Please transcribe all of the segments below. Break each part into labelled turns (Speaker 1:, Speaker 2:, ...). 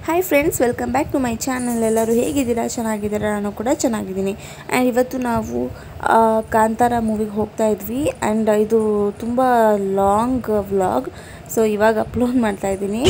Speaker 1: hi friends welcome back to my channel ಎಲ್ಲರೂ ಹೇಗಿದ್ದೀರಾ ಚೆನ್ನಾಗಿದ್ದೀರಾ ನಾನು ಕೂಡ ಚೆನ್ನಾಗಿದ್ದೀನಿ ಆ್ಯಂಡ್ ಇವತ್ತು ನಾವು ಆ, ಕಾಂತಾರ ಮೂವಿಗೆ ಹೋಗ್ತಾ ಇದ್ವಿ ಆ್ಯಂಡ್ ಇದು ತುಂಬ ಲಾಂಗ್ ವ್ಲಾಗ್ ಸೊ ಇವಾಗ ಅಪ್ಲೋಡ್ ಮಾಡ್ತಾ ಇದ್ದೀನಿ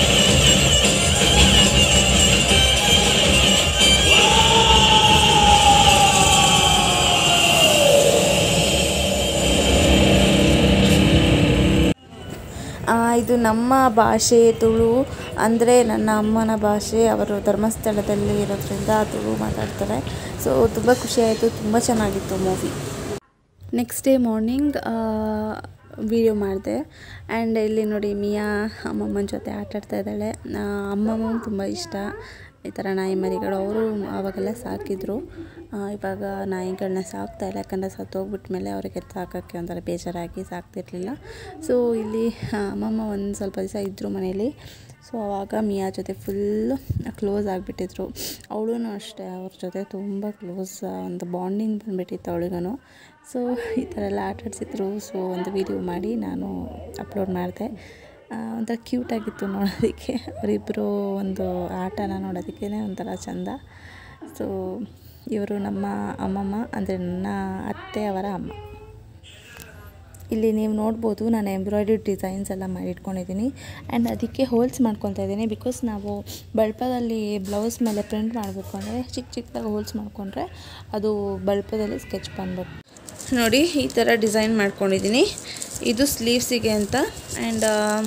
Speaker 1: ಆ, ಇದು ನಮ್ಮ ಭಾಷೆ ತುಳು ಅಂದರೆ ನನ್ನ ಅಮ್ಮನ ಭಾಷೆ ಅವರು ಧರ್ಮಸ್ಥಳದಲ್ಲಿ ಇರೋದ್ರಿಂದ ತುಳು ಮಾತಾಡ್ತಾರೆ ಸೊ ತುಂಬ ಖುಷಿಯಾಯಿತು ತುಂಬ ಚೆನ್ನಾಗಿತ್ತು movie next day morning video ಮಾಡಿದೆ ಆ್ಯಂಡ್ ಇಲ್ಲಿ ನೋಡಿ ಮಿಯಾ ಅಮ್ಮಮ್ಮನ ಜೊತೆ ಆಟ ಆಡ್ತಾ ಇದ್ದಾಳೆ ಅಮ್ಮಮ್ಮ ತುಂಬ ಇಷ್ಟ ಈ ಥರ ನಾಯಿ ಮರಿಗಳು ಅವರು ಆವಾಗೆಲ್ಲ ಸಾಕಿದ್ರು ಆ, ಇವಾಗ ನಾಯಿಗಳನ್ನ ಸಾಕ್ತಾ ಇಲ್ಲ ಯಾಕಂದರೆ ಸತ್ತೋಗ್ಬಿಟ್ಮೇಲೆ ಅವರಿಗೆ ಸಾಕೋಕ್ಕೆ ಒಂಥರ ಬೇಜಾರಾಗಿ ಸಾಕ್ತಿರ್ಲಿಲ್ಲ ಸೊ ಇಲ್ಲಿ ಆ, ಅಮ್ಮಮ್ಮ ಒಂದು ಸ್ವಲ್ಪ ದಿವಸ ಇದ್ದರು ಮನೇಲಿ ಸೊ ಆವಾಗ ಮಿಯಾ ಜೊತೆ ಫುಲ್ಲು ಕ್ಲೋಸ್ ಆಗಿಬಿಟ್ಟಿದ್ರು ಅವಳು ಅಷ್ಟೇ ಅವ್ರ ಜೊತೆ ತುಂಬ ಕ್ಲೋಸ್ ಒಂದು ಬಾಂಡಿಂಗ್ ಬಂದುಬಿಟ್ಟಿತ್ತು ಅವಳಿಗೂ ಸೊ ಈ ಥರ ಎಲ್ಲ ಆಟ ಆಡಿಸಿದ್ರು ಸೊ ಒಂದು ವಿಡಿಯೋ ಮಾಡಿ ನಾನು ಅಪ್ಲೋಡ್ ಮಾಡಿದೆ ಒಂಥರ ಕ್ಯೂಟಾಗಿತ್ತು ನೋಡೋದಕ್ಕೆ ಅವರಿಬ್ಬರು ಒಂದು ಆಟನ ನೋಡೋದಕ್ಕೇ ಒಂಥರ ಚೆಂದ ಸೊ ಇವರು ನಮ್ಮ ಅಮ್ಮಮ್ಮ ಅಂದರೆ ನನ್ನ ಅತ್ತೆ ಅವರ ಅಮ್ಮ ಇಲ್ಲಿ ನೀವು ನೋಡ್ಬೋದು ನಾನು ಎಂಬ್ರಾಯ್ಡ್ರಿ ಡಿಸೈನ್ಸ್ ಎಲ್ಲ ಮಾಡಿಟ್ಕೊಂಡಿದ್ದೀನಿ ಆ್ಯಂಡ್ ಅದಕ್ಕೆ ಹೋಲ್ಸ್ ಮಾಡ್ಕೊತಾ ಇದ್ದೀನಿ ಬಿಕಾಸ್ ನಾವು ಬಳ್ಪದಲ್ಲಿ ಬ್ಲೌಸ್ ಮೇಲೆ ಪ್ರಿಂಟ್ ಮಾಡಬೇಕು ಅಂದರೆ ಚಿಕ್ಕ ಚಿಕ್ಕದಾಗಿ ಹೋಲ್ಸ್ ಮಾಡಿಕೊಂಡ್ರೆ ಅದು ಬಳ್ಪದಲ್ಲಿ ಸ್ಕೆಚ್ ಬಂದ್ಬೇಕು ನೋಡಿ ಈ ಥರ ಡಿಸೈನ್ ಮಾಡ್ಕೊಂಡಿದ್ದೀನಿ ಇದು ಸ್ಲೀವ್ಸಿಗೆ ಅಂತ ಆ್ಯಂಡ್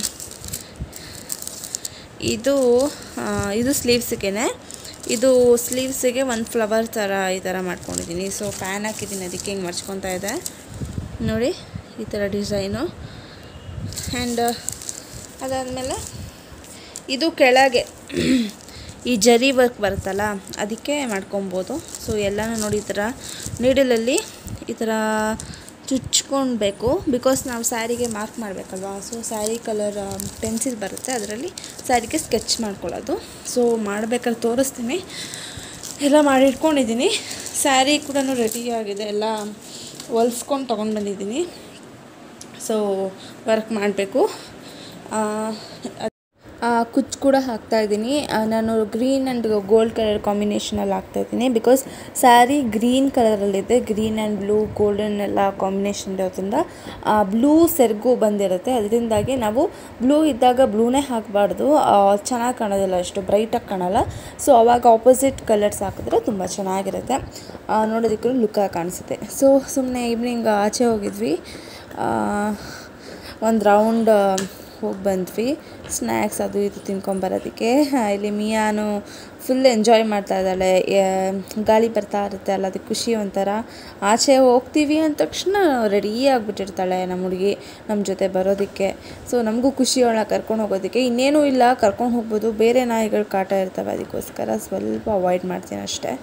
Speaker 1: ಇದು ಆ, ಇದು ಸ್ಲೀವ್ಸಿಗೆ ಇದು ಸ್ಲೀವ್ಸಿಗೆ ಒಂದು ಫ್ಲವರ್ ಥರ ಈ ಥರ ಮಾಡ್ಕೊಂಡಿದ್ದೀನಿ ಸೊ ಫ್ಯಾನ್ ಹಾಕಿದ್ದೀನಿ ಅದಕ್ಕೆ ಹಿಂಗೆ ಮರ್ಚ್ಕೊತಾ ಇದೆ ನೋಡಿ ಈ ಥರ ಡಿಸೈನು ಆ್ಯಂಡ್ ಅದಾದಮೇಲೆ ಇದು ಕೆಳಗೆ ಈ ಜರಿ ವರ್ಕ್ ಬರುತ್ತಲ್ಲ ಅದಕ್ಕೆ ಮಾಡ್ಕೊಬೋದು ಸೊ ಎಲ್ಲನೂ ನೋಡಿ ಈ ಥರ ನೀಡಲಲ್ಲಿ ಈ ಥರ ಚುಚ್ಕೊಳ್ಬೇಕು ಬಿಕಾಸ್ ನಾವು ಸ್ಯಾರಿಗೆ ಮಾರ್ಕ್ ಮಾಡಬೇಕಲ್ವಾ ಸೊ ಸ್ಯಾರಿ ಕಲರ್ ಪೆನ್ಸಿಲ್ ಬರುತ್ತೆ ಅದರಲ್ಲಿ ಸ್ಯಾರಿಗೆ ಸ್ಕೆಚ್ ಮಾಡ್ಕೊಳ್ಳೋದು ಸೊ ಮಾಡಬೇಕಾದ್ರೆ ತೋರಿಸ್ತೀನಿ ಎಲ್ಲ ಮಾಡಿಟ್ಕೊಂಡಿದ್ದೀನಿ ಸ್ಯಾರಿ ಕೂಡ ರೆಡಿಯಾಗಿದೆ ಎಲ್ಲ ಹೊಲ್ಸ್ಕೊಂಡು ತೊಗೊಂಡು ಬಂದಿದ್ದೀನಿ ಸೊ ವರ್ಕ್ ಮಾಡಬೇಕು ಕುಚ್ಚು ಕೂಡ ಹಾಕ್ತಾ ಇದ್ದೀನಿ ನಾನು ಗ್ರೀನ್ ಆ್ಯಂಡ್ ಗೋಲ್ಡ್ ಕಲರ್ ಕಾಂಬಿನೇಷನಲ್ಲಿ ಹಾಕ್ತಾ ಇದ್ದೀನಿ ಬಿಕಾಸ್ ಸ್ಯಾರಿ ಗ್ರೀನ್ ಕಲರಲ್ಲಿದೆ ಗ್ರೀನ್ ಆ್ಯಂಡ್ ಬ್ಲೂ ಗೋಲ್ಡನ್ ಎಲ್ಲ ಕಾಂಬಿನೇಷನ್ ಇರೋದ್ರಿಂದ ಬ್ಲೂ ಸೆರಗು ಬಂದಿರುತ್ತೆ ಅದರಿಂದಾಗಿ ನಾವು ಬ್ಲೂ ಇದ್ದಾಗ ಬ್ಲೂನೇ ಹಾಕಬಾರ್ದು ಚೆನ್ನಾಗಿ ಕಾಣೋದಿಲ್ಲ ಅಷ್ಟು ಬ್ರೈಟಾಗಿ ಕಾಣಲ್ಲ ಸೊ ಅವಾಗ ಆಪೋಸಿಟ್ ಕಲರ್ಸ್ ಹಾಕಿದ್ರೆ ತುಂಬ ಚೆನ್ನಾಗಿರುತ್ತೆ ಆ, ನೋಡೋದಕ್ಕೂ ಲುಕ್ಕಾಗಿ ಕಾಣಿಸುತ್ತೆ ಸೊ ಸುಮ್ಮನೆ ಈವ್ನಿಂಗ್ ಆಚೆ ಹೋಗಿದ್ವಿ ಒಂದು ರೌಂಡ್ ಹೋಗಿ ಬಂದ್ವಿ ಸ್ನ್ಯಾಕ್ಸ್ ಅದು ಇದು ತಿನ್ಕೊಂಬರೋದಕ್ಕೆ ಇಲ್ಲಿ ಮಿಯಾನು ಫುಲ್ ಎಂಜಾಯ್ ಮಾಡ್ತಾ ಇದ್ದಾಳೆ ಏ- ಗಾಳಿ ಬರ್ತಾ ಇರುತ್ತೆ ಅಲ್ಲ ಅದಕ್ಕೆ ಖುಷಿ ಒಂಥರ ಆಚೆ ಹೋಗ್ತೀವಿ ಅಂದ ತಕ್ಷಣ ರೆಡಿ ಆಗಿಬಿಟ್ಟಿರ್ತಾಳೆ ನಮ್ಮ ಹುಡುಗಿ ನಮ್ಮ ಜೊತೆ ಬರೋದಕ್ಕೆ ಸೊ ನಮಗೂ ಖುಷಿ ಅವಳನ್ನ ಕರ್ಕೊಂಡು ಹೋಗೋದಕ್ಕೆ ಇನ್ನೇನೂ ಇಲ್ಲ ಕರ್ಕೊಂಡು ಹೋಗ್ಬೋದು ಬೇರೆ ನಾಯಿಗಳು ಕಾಟ ಇರ್ತವೆ ಅದಕ್ಕೋಸ್ಕರ ಸ್ವಲ್ಪ ಅವಾಯ್ಡ್ ಮಾಡ್ತೀನಿ ಅಷ್ಟೇ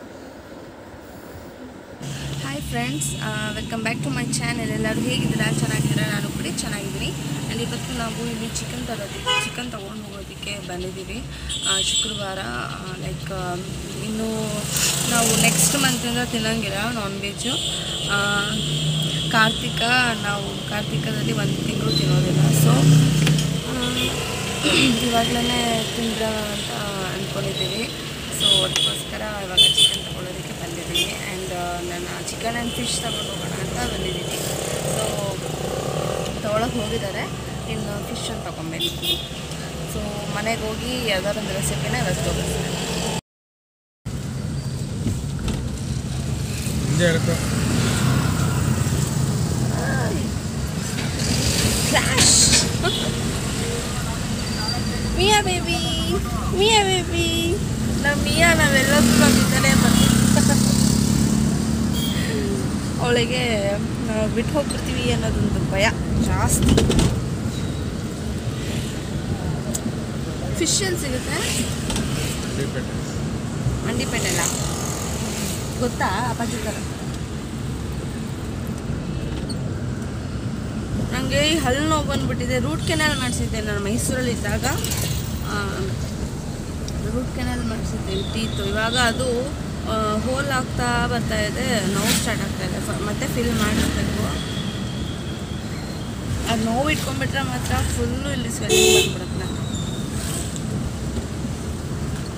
Speaker 1: hi friends welcome back to my channel ಎಲ್ಲರೂ ಹೇಗಿದ್ದೀರಾ ಚೆನ್ನಾಗಿದ್ದೀರಾ ನಾನು ಕೂಡ ಚೆನ್ನಾಗಿದ್ದೀನಿ ಆ್ಯಂಡ್ ಇವತ್ತು ನಾವು ಇಲ್ಲಿ ಚಿಕನ್ ತರೋದಕ್ಕೆ ಚಿಕನ್ ತೊಗೊಂಡು ಹೋಗೋದಕ್ಕೆ ಬಂದಿದ್ದೀವಿ ಆ, ಶುಕ್ರವಾರ ಲೈಕ್ ಇನ್ನು ನಾವು ನೆಕ್ಸ್ಟ್ ಮಂತಿಂದ ತಿನ್ನೋಂಗಿಲ್ಲ ನಾನ್ ವೆಜ್ಜು ಕಾರ್ತಿಕ ನಾವು ಕಾರ್ತಿಕದಲ್ಲಿ ಒಂದು ತಿಂಗಳು ತಿನ್ನೋದಿಲ್ಲ ಸೊ ಇವಾಗಲೇ ತಿಂದ್ರ ಅಂತ ಅಂದ್ಕೊಂಡಿದ್ದೀವಿ ಸೊ ಅದಕ್ಕೋಸ್ಕರ ಇವಾಗ ಚಿಕನ್ ತೊಗೊಳೋದಕ್ಕೆ ಬಂದಿದ್ದೀನಿ ಆ್ಯಂಡ್ ನಾನು ಚಿಕನ್ ಆ್ಯಂಡ್ ಫಿಶ್ ತಗೊಂಡು ಹೋಗೋಣ ಅಂತ ಬಂದಿದ್ದೀನಿ ಸೊ ತೊಗೊಳಕ್ಕೆ ಹೋಗಿದ್ದಾರೆ ಇನ್ನು ಫಿಶ್ ಅಂತ ತೊಗೊಬೇಕು ಸೊ ಮನೆಗೆ ಹೋಗಿ ಯಾವ್ದಾದ್ರು ಒಂದು ರೆಸಿಪಿನ ಇವತ್ತು ತೋರಿಸ್ತೀನಿ
Speaker 2: ಹಿಂದೆ ಹೇಳ್ಕೊ
Speaker 1: crush Mia baby Mia baby ನಮ್ಮ ಮಿಯಾ ನಾವೆಲ್ಲರೂ ಬಂದಿದ್ದಾನೆ ಅವಳಿಗೆ ನಾವು ಬಿಟ್ಟು ಹೋಗ್ಬಿಡ್ತೀವಿ ಅನ್ನೋದೊಂದು ಭಯ ಜಾಸ್ತಿ ಫಿಶ್ ಎಲ್ಲಿ ಸಿಗುತ್ತೆ
Speaker 2: ಡಿಪೆಂಡ್
Speaker 1: ಮಂಡಿಪೇಟೆಲ್ಲ ಗೊತ್ತಾ ಅಪ್ಪಾಜಿ ಥರ ನನಗೆ ಈ ಹಲ್ಲು ನೋವು ಬಂದುಬಿಟ್ಟಿದೆ ರೂಟ್ ಕೆನಾಲ್ ಮಾಡಿಸಿದ್ದೆ ನಾನು ಮೈಸೂರಲ್ಲಿ ಇದ್ದಾಗ ರೂಟ್ ಕೆನಾಲ್ ಮಾಡಿಸಿದ್ದೆ ಟೀತು ಇವಾಗ ಅದು ಹೋಲ್ ಆಗ್ತಾ ಬರ್ತಾ ಇದೆ ನೋವು ಸ್ಟಾರ್ಟ್ ಆಗ್ತಾ ಇದೆ ಫ- ಮತ್ತೆ ಫಿಲ್ ಮಾಡಿಸ್ಬೇಕು ಅದು ನೋವು ಇಟ್ಕೊಂಡ್ಬಿಟ್ರೆ ಮಾತ್ರ ಫುಲ್ಲು ಇಲ್ಲಿ ಸ್ವೆಲ್ಲಿಂಗ್ ಬಂದ್ಬಿಡುತ್ತೆ ನಂಗೆ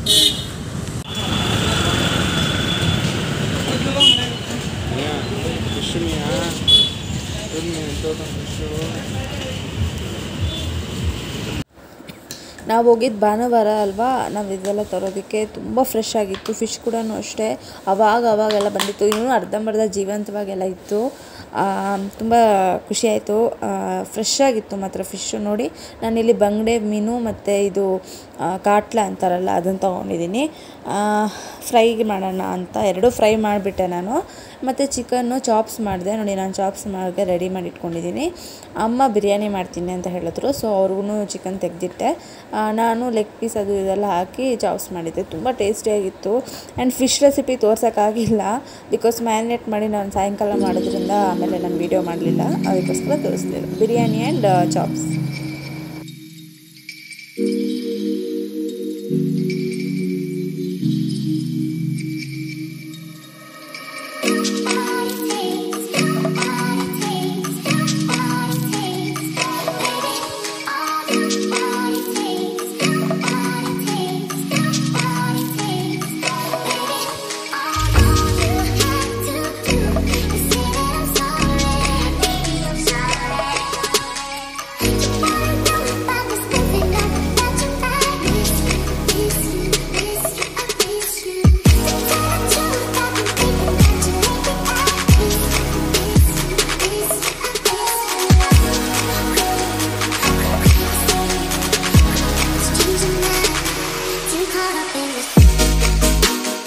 Speaker 2: ಎಷ್ಟೊತ್ತೊಂದು ಫಿಶು
Speaker 1: ನಾವು ಹೋಗಿದ್ದು ಭಾನುವಾರ ಅಲ್ವಾ ನಾವು ಇದೆಲ್ಲ ತರೋದಕ್ಕೆ ತುಂಬ ಫ್ರೆಶ್ ಆಗಿತ್ತು ಫಿಶ್ ಕೂಡ ಅಷ್ಟೇ ಅವಾಗ ಅವಾಗೆಲ್ಲ ಬಂದಿತ್ತು ಇನ್ನೂ ಅರ್ಧಂಬರ್ಧ ಜೀವಂತವಾಗೆಲ್ಲ ಇತ್ತು ತುಂಬ ಖುಷಿ ಆಯಿತು ಫ್ರೆಶ್ ಆಗಿತ್ತು ಮಾತ್ರ ಫಿಶ್ಶು ನೋಡಿ ನಾನಿಲ್ಲಿ ಬಂಗಡೆ ಮೀನು ಮತ್ತು ಇದು ಆ, ಕಾಟ್ಲ ಅಂತಾರಲ್ಲ ಅದನ್ನು ತೊಗೊಂಡಿದ್ದೀನಿ ಫ್ರೈ ಮಾಡೋಣ ಅಂತ ಎರಡೂ ಫ್ರೈ ಮಾಡಿಬಿಟ್ಟೆ ನಾನು ಮತ್ತು ಚಿಕನ್ನು ಚಾಪ್ಸ್ ಮಾಡಿದೆ ನೋಡಿ ನಾನು ಚಾಪ್ಸ್ ಮಾಡೋಕ್ಕೆ ರೆಡಿ ಮಾಡಿ ಇಟ್ಕೊಂಡಿದ್ದೀನಿ ಅಮ್ಮ ಬಿರಿಯಾನಿ ಮಾಡ್ತೀನಿ ಅಂತ ಹೇಳಿದ್ರು ಸೊ ಅವ್ರಿಗೂ ಚಿಕನ್ ತೆಗೆದಿಟ್ಟೆ ನಾನು ಲೆಗ್ ಪೀಸ್ ಅದು ಇದೆಲ್ಲ ಹಾಕಿ ಚಾಪ್ಸ್ ಮಾಡಿದ್ದೆ ತುಂಬ ಟೇಸ್ಟಿಯಾಗಿತ್ತು ಆ್ಯಂಡ್ ಫಿಶ್ ರೆಸಿಪಿ ತೋರ್ಸೋಕ್ಕಾಗಿಲ್ಲ ಬಿಕಾಸ್ ಮ್ಯಾರಿನೇಟ್ ಮಾಡಿ ನಾನು ಸಾಯಂಕಾಲ ಮಾಡೋದ್ರಿಂದ ಆಮೇಲೆ ನಾನು ವೀಡಿಯೋ ಮಾಡಲಿಲ್ಲ ಅದಕ್ಕೋಸ್ಕರ ತೋರಿಸ್ಲಿಲ್ಲ biryani and chops
Speaker 3: Caught up in this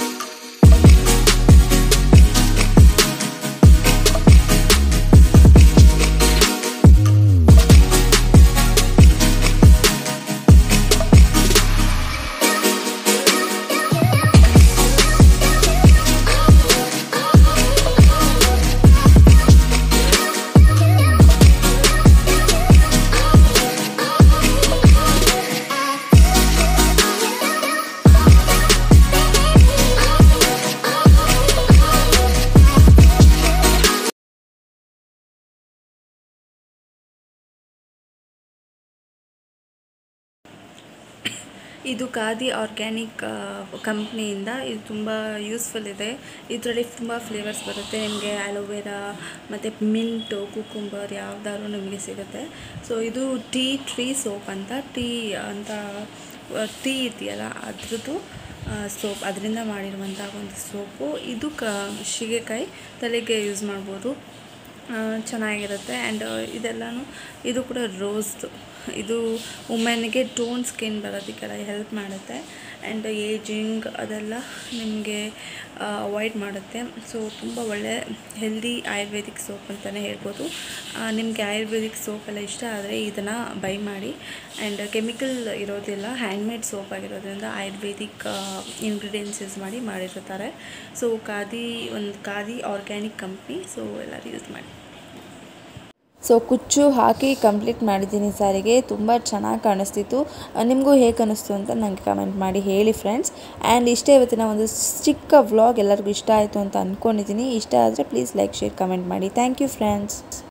Speaker 1: ಇದು ಖಾದಿ ಆರ್ಗ್ಯಾನಿಕ್ ಕಂಪ್ನಿಯಿಂದ ಇದು ತುಂಬ ಯೂಸ್ಫುಲ್ ಇದೆ ಇದರಲ್ಲಿ ತುಂಬ ಫ್ಲೇವರ್ಸ್ ಬರುತ್ತೆ ನಿಮಗೆ ಆಲೋವೆರಾ ಮತ್ತು ಮಿಂಟು ಕುಕುಂಬರ್ ಯಾವ್ದಾದ್ರು ನಿಮಗೆ ಸಿಗುತ್ತೆ ಸೊ ಇದು ಟೀ ಟ್ರೀ ಸೋಪ್ ಅಂತ ಟೀ ಅಂತ ಟೀ ಇದೆಯಲ್ಲ ಅದ್ರದ್ದು ಸೋಪ್ ಅದರಿಂದ ಮಾಡಿರುವಂಥ ಒಂದು ಸೋಪು ಇದು ಕ ಶಿಗೆಕಾಯಿ ತಲೆಗೆ ಯೂಸ್ ಮಾಡ್ಬೋದು ಆ, ಚೆನ್ನಾಗಿರುತ್ತೆ ಆ್ಯಂಡ್ ಇದೆಲ್ಲನೂ ಇದು ಕೂಡ ರೋಸ್ದು ಇದು ವುಮೆನ್ಗೆ ಟೋನ್ ಸ್ಕಿನ್ ಬರೋದಕ್ಕೆಲ್ಲ ಹೆಲ್ಪ್ ಮಾಡುತ್ತೆ ಆ್ಯಂಡ್ ಏಜಿಂಗ್ ಅದೆಲ್ಲ ನಿಮಗೆ ಅವಾಯ್ಡ್ ಮಾಡುತ್ತೆ ಸೊ ತುಂಬ ಒಳ್ಳೆ ಹೆಲ್ದಿ ಆಯುರ್ವೇದಿಕ್ ಸೋಪ್ ಅಂತಲೇ ಹೇಳ್ಬೋದು ನಿಮಗೆ ಆಯುರ್ವೇದಿಕ್ ಸೋಪ್ ಎಲ್ಲ ಇಷ್ಟ ಆದರೆ ಇದನ್ನು ಬೈ ಮಾಡಿ ಆ್ಯಂಡ್ ಕೆಮಿಕಲ್ ಇರೋದಿಲ್ಲ ಹ್ಯಾಂಡ್ಮೇಡ್ ಸೋಪ್ ಆಗಿರೋದ್ರಿಂದ ಆಯುರ್ವೇದಿಕ್ ಇಂಗ್ರೀಡಿಯೆಂಟ್ಸ್ ಯೂಸ್ ಮಾಡಿ ಮಾಡಿರ್ತಾರೆ ಸೊ ಖಾದಿ ಒಂದು ಖಾದಿ ಆರ್ಗ್ಯಾನಿಕ್ ಕಂಪ್ನಿ ಸೊ ಎಲ್ಲರೂ ಯೂಸ್ ಮಾಡಿ ಸೊ ಕುಚ್ಚು ಹಾಕಿ ಕಂಪ್ಲೀಟ್ ಮಾಡಿದ್ದೀನಿ ಸಾರಿಗೆ ತುಂಬ ಚೆನ್ನಾಗಿ ಕಾಣಿಸ್ತಿತ್ತು ನಿಮಗೂ ಹೇಗೆ ಅನ್ನಿಸ್ತು ಅಂತ ನನಗೆ ಕಮೆಂಟ್ ಮಾಡಿ ಹೇಳಿ ಫ್ರೆಂಡ್ಸ್ ಆ್ಯಂಡ್ ಇಷ್ಟೇ ಇವತ್ತಿನ ಒಂದು ಚಿಕ್ಕ ವ್ಲಾಗ್ ಎಲ್ಲರಿಗೂ ಇಷ್ಟ ಆಯಿತು ಅಂತ ಅಂದ್ಕೊಂಡಿದ್ದೀನಿ ಇಷ್ಟ ಆದರೆ ಪ್ಲೀಸ್ ಲೈಕ್ ಶೇರ್ ಕಮೆಂಟ್ ಮಾಡಿ ಥ್ಯಾಂಕ್ ಯು ಫ್ರೆಂಡ್ಸ್